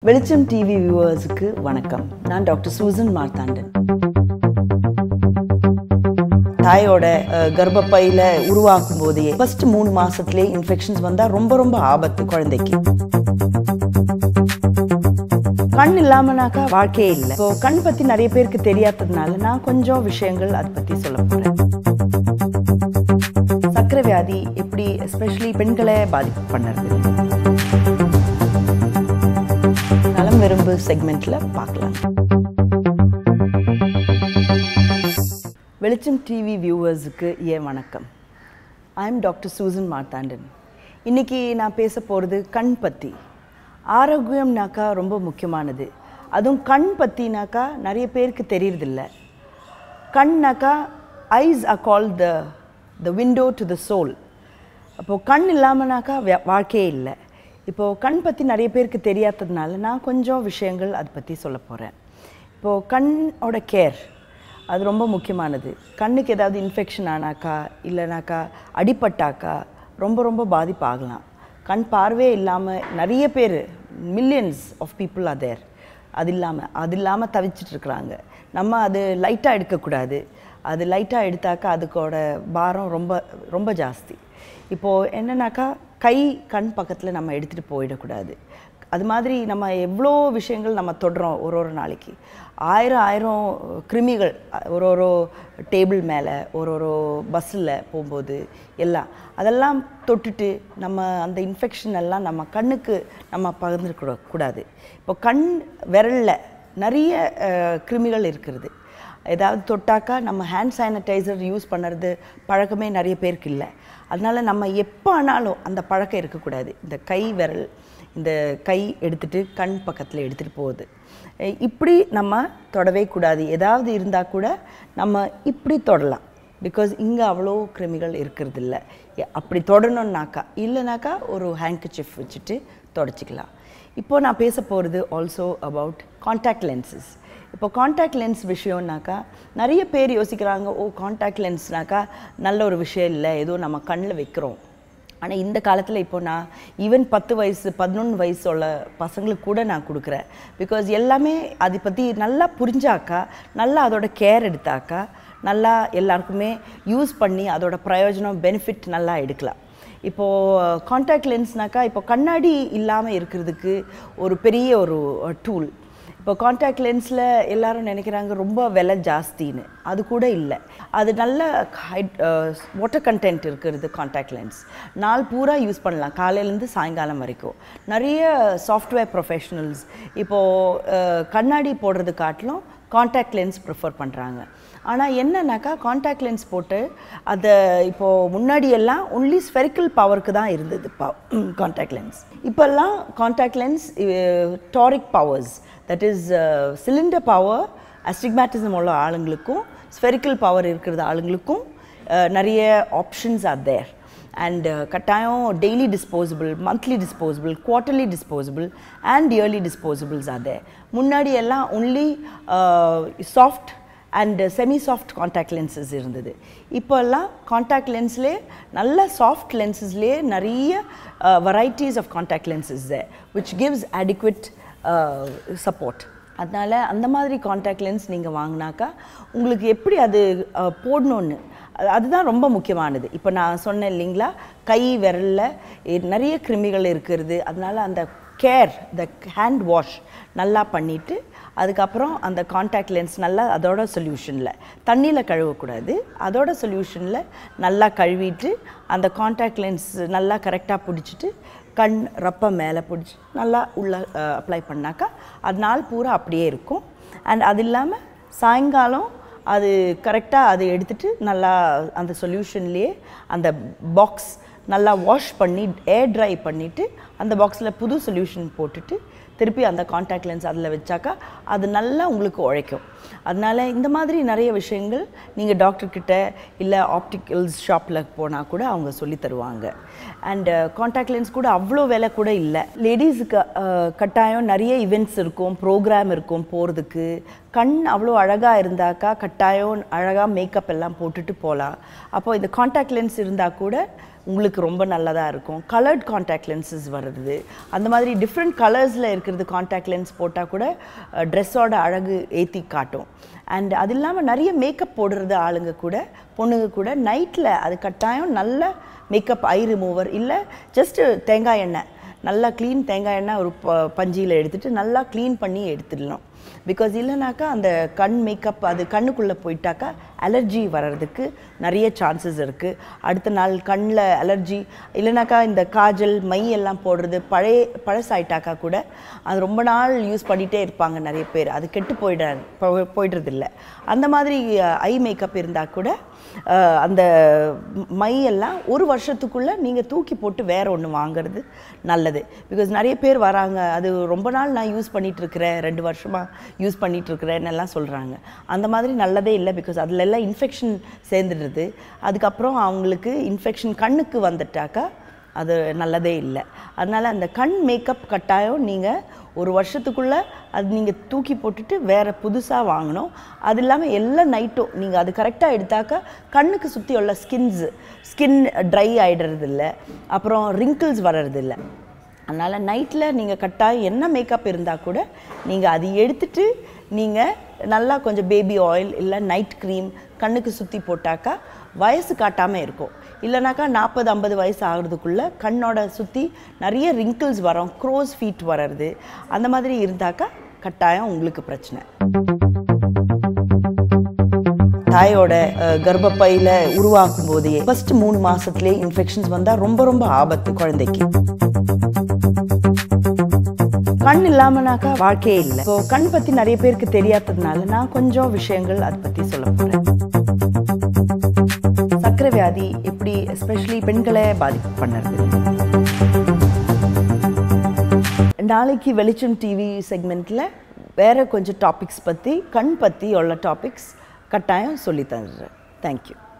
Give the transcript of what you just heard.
வெளிச்சம் டிவி வியூவர்ஸுக்கு வணக்கம் நான் டாக்டர் சூசன் மார்த்தாண்டன் தாயோட அஹ், கர்ப்பப்பையில உருவாக்கும் போதே ஃபர்ஸ்ட் மூணு மாசத்துலயே இன்ஃபெக்ஷன்ஸ் வந்தா ரொம்ப ரொம்ப ஆபத்து குழந்தைக்கு கண் இல்லாமனாக்கா வாழ்க்கையே இல்லை ஸோ கண் பத்தி நிறைய பேருக்கு தெரியாததுனால நான் கொஞ்சம் விஷயங்கள் அதை பத்தி சொல்ல போறேன் சர்க்கரை வியாதி எப்படி எஸ்பெஷலி பெண்களை பாதிப்பு பண்ணுறது நலம் விரும்பு செக்மெண்ட்ல பார்க்கலாம் வெளிச்சம் டிவி வியூவர்ஸுக்கு ஏன் வணக்கம் I am doctor Susan Marthandan இன்னைக்கு நான் பேச போகிறது கண் பற்றி ஆரோக்கியம்னாக்கா ரொம்ப முக்கியமானது அதுவும் கண் பற்றினாக்கா நிறைய பேருக்கு தெரியறதில்ல கண்ணாக்கா eyes are called the the window to the soul அப்போது கண் இல்லாமனாக்கா வா- வாழ்க்கையே இல்லை இப்போது கண் பற்றி நிறைய பேருக்கு தெரியாததுனால நான் கொஞ்சம் விஷயங்கள் அதை பற்றி சொல்ல போகிறேன் இப்போது கண்ணோட கேர் அது ரொம்ப முக்கியமானது கண்ணுக்கு ஏதாவது இன்ஃபெக்ஷன் ஆனாக்கா இல்லைனாக்கா அடிபட்டாக்கா ரொம்ப ரொம்ப பாதிப்பு ஆகலாம் கண் பார்வையே இல்லாமல் நிறைய பேர் millions of people are there அது இல்லாமல் அது இல்லாமல் தவிச்சிட்டு இருக்கிறாங்க நம்ம அது லைட்டாக எடுக்கக்கூடாது அது லைட்டாக எடுத்தாக்கா அதுக்கோட பாரம் ரொம்ப ரொம்ப ஜாஸ்தி இப்போது என்னன்னாக்கா கை கண் பக்கத்தில் நம்ம எடுத்துகிட்டு போயிடக்கூடாது அது மாதிரி நம்ம எவ்வளோ விஷயங்கள் நம்ம தொடுறோம் ஒரு ஒரு நாளைக்கு ஆயிரம் ஆயிரம் கிருமிகள் அ- ஒரு ஒரு டேபிள் மேலே ஒரு ஒரு பஸ்ஸில் போகும்போது எல்லாம் அதெல்லாம் தொட்டுட்டு நம்ம அந்த இன்ஃபெக்ஷன் எல்லாம் நம்ம கண்ணுக்கு நம்ம பகிர்ந்துக்கூட கூடாது இப்போ கண் விரலில் நிறைய அஹ், கிருமிகள் இருக்கிறது ஏதாவது தொட்டாக்கா நம்ம ஹேண்ட் சானிடைசர் யூஸ் பண்ணுறது பழக்கமே நிறைய பேருக்கு இல்லை அதனால நம்ம எப்போ ஆனாலும் அந்த பழக்கம் இருக்கக்கூடாது இந்த கை விரல் இந்த கை எடுத்துட்டு கண் பக்கத்தில் எடுத்துகிட்டு போகுது அஹ் இப்படி நம்ம தொடவே கூடாது ஏதாவது இருந்தால் கூட நம்ம இப்படி தொடலாம் பிகாஸ் இங்கே அவ்வளோ கிருமிகள் இருக்கிறது இல்ல எ- அப்படி தொடணும்னாக்கா இல்லைனாக்கா ஒரு ஹேண்ட்கச்சிஃப் வச்சுட்டு தொடச்சிக்கலாம் இப்போ நான் பேச போகிறது ஆல்சோ அபவுட் காண்டாக்ட் லென்சஸ் இப்போ காண்டாக்ட் லென்ஸ் விஷயம்னாக்கா நிறைய பேர் யோசிக்கிறாங்க ஓ காண்டாக்ட் லென்ஸ்னாக்கா நல்ல ஒரு விஷயம் இல்லை ஏதோ நம்ம கண்ணில் வைக்கிறோம் ஆனால் இந்த காலத்தில் இப்போ நான் ஈவன் பத்து வயசு பதினொன்று வயசு உள்ள பசங்களுக்கு கூட நான் கொடுக்குறேன் பிகாஸ் எல்லாமே அதை பற்றி நல்லா புரிஞ்சாக்கா நல்லா அதோட கேர் எடுத்தாக்கா நல்லா எல்லாருக்குமே யூஸ் பண்ணி அதோட பிரயோஜனம் பெனிஃபிட் நல்லா எடுக்கலாம் இப்போது காண்டாக்ட் லென்ஸ்னாக்கா இப்போ கண்ணாடி இல்லாமல் இருக்கிறதுக்கு ஒரு பெரிய ஒரு டூல் இப்போ காண்டாக்ட் லென்ஸில் எல்லாரும் நினைக்கிறாங்க ரொம்ப விலை ஜாஸ்தின்னு அது கூட இல்லை அது நல்ல வாட்டர் கண்டென்ட் இருக்கிறது காண்டாக்ட் லென்ஸ் நாள் பூரா யூஸ் பண்ணலாம் காலையிலேருந்து சாயங்காலம் வரைக்கும் நிறைய சாஃப்ட்வேர் ப்ரொஃபஷனல்ஸ் இப்போது கண்ணாடி போடுறது காட்டிலும் காண்டாக்ட் லென்ஸ் ப்ரிஃபர் பண்ணுறாங்க ஆனால் என்னன்னாக்கா காண்டாக்ட் லென்ஸ் போட்டு அதை இப்போது முன்னாடியெல்லாம் ஒன்லி ஸ்பெரிக்கல் பவருக்கு தான் இருந்தது காண்டாக்ட் லென்ஸ் இப்போல்லாம் contact lens toric powers that is cylinder power astigmatism உள்ள ஆளுங்களுக்கும் ஸ்பெரிக்கல் பவர் இருக்கிறது ஆளுங்களுக்கும் அஹ், நிறைய ஆப்ஷன்ஸ் ஆர் தேர் அண்ட் கட்டாயம் daily disposable monthly disposable quarterly disposable and yearly disposables are there முன்னாடி எல்லாம் only soft and semi soft contact lenses இருந்தது இப்போல்லாம் காண்டாக்ட் லென்ஸ்லேயே நல்ல சாஃப்ட் லென்சஸ்லேயே நிறைய varieties of contact lenses which gives adequate support அதனால் அந்த மாதிரி காண்டாக்ட் லென்ஸ் நீங்கள் வாங்கினாக்கா உங்களுக்கு எப்படி அது அஹ், போடணும்னு அது- அதுதான் ரொம்ப முக்கியமானது இப்போ நான் சொன்னேன் இல்லைங்களா கை விரலில் நிறைய கிருமிகள் இருக்கிறது அதனால அந்த கேர் த ஹேண்ட் வாஷ் நல்லா பண்ணிவிட்டு அதுக்கப்புறம் அந்த காண்டாக்ட் லென்ஸ் நல்லா அதோட சொல்யூஷனில் தண்ணியில் கழுவக்கூடாது அதோட சொல்யூஷனில் நல்லா கழுவிட்டு அந்த காண்டாக்ட் லென்ஸ் நல்லா கரெக்டாக பிடிச்சிட்டு கண் ரப்பை மேலே பிடிச்சி நல்லா உள்ள அப்ளை பண்ணாக்கா அது நாள் பூரா அப்படியே இருக்கும் அண்ட் அது இல்லாமல் சாயங்காலம் அது கரெக்டாக அதை எடுத்துட்டு நல்லா அந்த சொல்யூஷன்லேயே அந்த பாக்ஸ் நல்லா வாஷ் பண்ணி ஏர் ட்ரை பண்ணிவிட்டு அந்த பாக்ஸில் புது சொல்யூஷன் போட்டுட்டு திருப்பி அந்த காண்டாக்ட் லென்ஸ் அதில் வச்சாக்கா அது நல்லா உங்களுக்கு உழைக்கும் அதனால இந்த மாதிரி நிறைய விஷயங்கள் நீங்கள் டாக்டர்கிட்ட இல்லை ஆப்டிக்கல்ஸ் ஷாப்பில் போனால் கூட அவங்க சொல்லி தருவாங்க அண்ட் காண்டாக்ட் லென்ஸ் கூட அவ்வளோ விலை கூட இல்லை லேடிஸுக்கு கட்டாயம் நிறைய இவெண்ட்ஸ் இருக்கும் ப்ரோக்ராம் இருக்கும் போகிறதுக்கு கண் அவ்வளோ அழகாக இருந்தாக்கா கட்டாயம் அழகாக மேக்கப் எல்லாம் போட்டுட்டு போகலாம் அப்போ இந்த காண்டாக்ட் லென்ஸ் இருந்தால் கூட உங்களுக்கு ரொம்ப நல்லதாக இருக்கும் கலர்ட் காண்டாக்ட் லென்சஸ் வருது அந்த மாதிரி டிஃப்ரெண்ட் கலர்ஸில் இருக்கிறது காண்டாக்ட் லென்ஸ் போட்டால் கூட ட்ரெஸ்ஸோட அழகு ஏற்றி காட்டும் அண்ட் அது இல்லாமல் நிறைய மேக்கப் போடுறது ஆளுங்க கூட பொண்ணுங்க கூட நைட்டில் அது கட்டாயம் நல்ல மேக்கப் ஐ ரிமூவர் இல்லை ஜஸ்ட்டு தேங்காய் எண்ணெய் நல்லா க்ளீன் தேங்காய் எண்ணெய் ஒரு ப பஞ்சியில் எடுத்துட்டு நல்லா க்ளீன் பண்ணி எடுத்துடலாம் பிகாஸ் இல்லைனாக்கா அந்த கண் மேக்கப் அது கண்ணுக்குள்ளே போயிட்டாக்கா அலர்ஜி வர்றதுக்கு நிறைய சான்சஸ் இருக்குது அடுத்த நாள் கண்ணில் அலர்ஜி இல்லைனாக்கா இந்த காஜல் மை எல்லாம் போடுறது பழைய பழசாயிட்டாக்கா கூட அது ரொம்ப நாள் யூஸ் பண்ணிகிட்டே இருப்பாங்க நிறைய பேர் அது கெட்டு போயிட போ- போயிடுறதில்ல அந்த மாதிரி ஐ மேக்கப் இருந்தால் கூட அஹ், அந்த மை எல்லாம் ஒரு வருஷத்துக்குள்ளே நீங்கள் தூக்கி போட்டு வேற ஒன்று வாங்குறது நல்லது பிகாஸ் நிறைய பேர் வராங்க அது ரொம்ப நாள் நான் யூஸ் பண்ணிட்டு இருக்கிறேன் ரெண்டு வருஷமாக யூஸ் பண்ணிட்டு இருக்கிறேன்னு எல்லாம் சொல்கிறாங்க அந்த மாதிரி நல்லதே இல்லை பிகாஸ் அதுல எல்லாம் இன்ஃபெக்ஷன் சேர்ந்துடுது அதுக்கப்புறம் அவங்களுக்கு இன்ஃபெக்ஷன் கண்ணுக்கு வந்துட்டாக்கா அது நல்லதே இல்லை அதனால் அந்த கண் மேக்கப் கட்டாயம் நீங்கள் ஒரு வருஷத்துக்குள்ளே அது நீங்கள் தூக்கி போட்டுட்டு வேறு புதுசாக வாங்கணும் அது இல்லாமல் எல்லா நைட்டும் நீங்கள் அது கரெக்டாக எடுத்தாக்கா கண்ணுக்கு சுற்றி உள்ள ஸ்கின்ஸு ஸ்கின் ட்ரை ஆகிடுறது இல்லை அப்புறம் ரிங்கிள்ஸ் வர்றதில்ல அதனால் நைட்டில் நீங்கள் கட்டாயம் என்ன மேக்கப் இருந்தால் கூட நீங்கள் அது எடுத்துட்டு நீங்கள் நல்லா கொஞ்சம் பேபி ஆயில் இல்லை நைட் க்ரீம் கண்ணுக்கு சுற்றி போட்டாக்கா வயசு காட்டாமல் இருக்கும் இல்லைனாக்கா நாற்பது ஐம்பது வயசு ஆகிறதுக்குள்ளே கண்ணோட சுற்றி நிறைய ரிங்கிள்ஸ் வரும் க்ரோஸ் ஃபீட் வர்றது அந்த மாதிரி இருந்தாக்கா கட்டாயம் உங்களுக்கு பிரச்சனை தாயோட அஹ், கர்ப்பப்பையில உருவாக்கும் போதே ஃபர்ஸ்ட் மூணு மாசத்துலயே இன்ஃபெக்ஷன்ஸ் வந்தா ரொம்ப ரொம்ப ஆபத்து குழந்தைக்கு கண் இல்லாமனாக்கா வாழ்க்கையே இல்லை ஸோ கண் பத்தி நிறைய பேருக்கு தெரியாததுனால நான் கொஞ்சம் விஷயங்கள் அதை பத்தி சொல்ல போறேன் சர்க்கரை வியாதி எப்படி எஸ்பெஷலி பெண்களை பாதிப்பு பண்ணுறது நாளைக்கு வெளிச்சம் டிவி செக்மெண்ட்டில் வேற கொஞ்சம் டாபிக்ஸ் பற்றி கண் பற்றி உள்ள டாபிக்ஸ் கட்டாயம் சொல்லி தந்துடுறேன் தேங்க்யூ